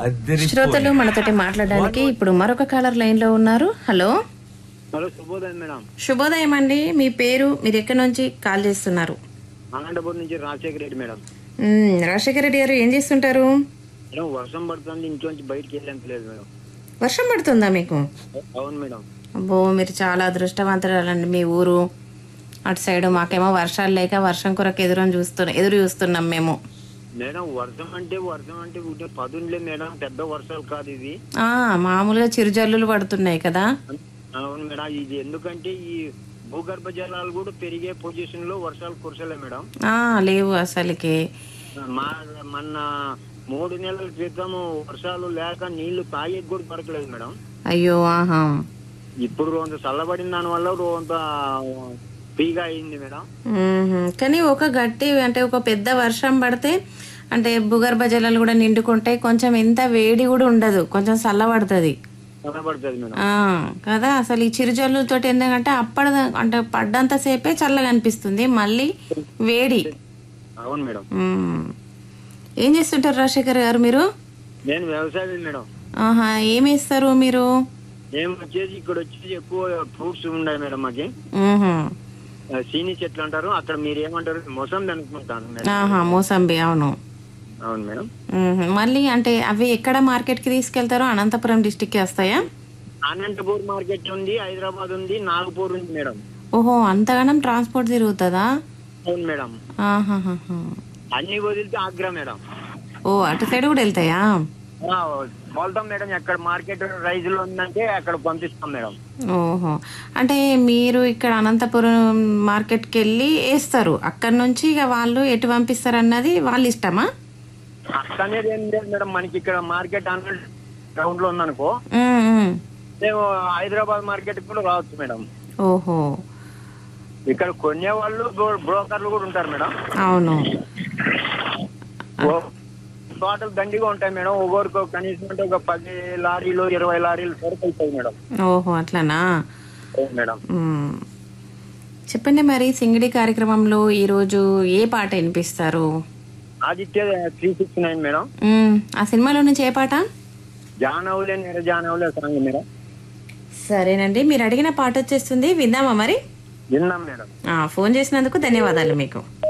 శ్రోతలు మనతోటి మాట్లాడడానికి ఇప్పుడు మరొక కాలర్ లైన్ లో ఉన్నారు హలో హలో శుభోదయం మేడం శుభోదయం అండి మీ పేరు మీరు ఎక్కడి నుంచి కాల్ చేస్తున్నారు అనంతపురం నుంచి రాజశేఖర రెడ్డి మేడం మ్మ్, రాజశేఖర రెడ్డి గారు ఏం చేస్తుంటారు మేడం వర్షం పడుతుంది ఇంట్లోంచి బయటికి వెళ్ళేంత లేదు మేడం వర్షం పడుతుందా మీకు అవును మేడం అబ్బో మీరు చాలా అదృష్టవంతురాలండి మీ ఊరు అటు సైడ్ మాకేమో వర్షాలు లేక వర్షం కొరకు ఎదురు చూస్తున్నాం ఎదురు చూస్తున్నాం మేము మేడం వర్షం అంటే వర్షం అంటే ఉంటే పదుండ్లే మేడం పెద్ద వర్షాలు కాదు ఇది ఆ మామూలుగా చిరుజల్లులు పడుతున్నాయి కదా అవును మేడం ఇది ఎందుకంటే ఈ భూగర్భ జలాలు కూడా పెరిగే పొజిషన్ లో వర్షాలు కురసలే మేడం ఆ లేవు అసలుకి మా మొన్న మూడు నెలల క్రితం వర్షాలు లేక నీళ్లు తాగేకి కూడా దొరకలేదు మేడం అయ్యో ఆహా ఇప్పుడు రోజు చల్లబడిన దాని వల్ల రోజంత ఫ్రీగా అయింది మేడం మ్మ్హ్మ్. కానీ ఒక గట్టి అంటే ఒక పెద్ద వర్షం పడితే అంటే భూగర్భ జలాలు కూడా నిండుకుంటాయి కొంచెం ఎంత వేడి కూడా ఉండదు కొంచెం చల్లబడుతుంది చల్లబడుతుంది మేడం ఆ, కదా అసలు ఈ చిరుజల్లుతో ఎందుకంటే అప్పటి అంటే పడ్డంత సేపే చల్లగా అనిపిస్తుంది మళ్ళీ వేడి అవును మేడం మ్మ్. ఏం చేస్తుంటారు రాజశేఖర్ గారు మీరు నేను వ్యవసాయం మేడం ఆహా ఏం వేస్తారు మీరు మేము వచ్చేసి ఇక్కడ వచ్చేసి ఎక్కువ ఫ్రూట్స్ ఉన్నాయి మేడం మాకి మ్మ్హ్మ్. ఆ, సీని చెట్లు అంటారు అక్కడ మీరు ఏమంటారు మొసం అనుకుంటాను మేడం ఆహా మోసంబి అవును అవును మేడం మ్మ్హ్మ్. మళ్ళీ అంటే అవి ఎక్కడ మార్కెట్కి తీసుకెళ్తారో అనంతపురం డిస్టిక్కి వస్తాయా అనంతపూర్ మార్కెట్ ఉంది హైదరాబాద్ ఉంది నాగపూర్ ఉంది మేడం ఓహో అంతగానం ట్రాన్స్పోర్ట్ తిరుగుతుందా అవును మేడం ఆహాహాహా. అన్ని వదిలితే ఆగ్రా మేడం ఓ అటు సైడ్ కూడా వెళ్తాయా ఆ, వెళ్తాం మేడం ఎక్కడ మార్కెట్ రైజ్ లో ఉందంటే అక్కడ పంపిస్తాం మేడం ఓహో అంటే మీరు ఇక్కడ అనంతపురం మార్కెట్కి వెళ్ళి వేస్తారు అక్కడ నుంచి ఇక వాళ్ళు ఎటు పంపిస్తారు అన్నది వాళ్ళ ఇష్టమా అనేది ఏం లేదు మేడం మనకి ఇక్కడ మార్కెట్ అన్న గ్రౌండ్ లో ఉందనుకో ఉమ్, ఉమ్. మేము హైదరాబాద్ మార్కెట్ కూడా రావచ్చు మేడం ఓహో ఇక్కడ కొనే వాళ్ళు బ్రోకర్లు కూడా ఉంటారు మేడం అవును ఓ- టోటల్ దండిగా ఉంటాయి మేడం ఒక్కొరికి కనీసం అంటే ఒక పది లారీలు ఇరవై లారీలు సరుకు అవుతాయి మేడం ఓహో అట్లనా అవును మేడం ఉమ్. చెప్పండి మరి సింగిడి కార్యక్రమంలో ఈరోజు ఏ పాట వినిపిస్తారు Aditya three six nine madam ఉమ్, ఆ సినిమాలో నుంచి ఏ పాట జానవులే నిర జానవులే సాంగ్ మేడం సరేనండి మీరు అడిగిన పాట వచ్చేస్తుంది విందామా మరి విన్నాం మేడం ఆ, ఫోన్ చేసినందుకు ధన్యవాదాలు మీకు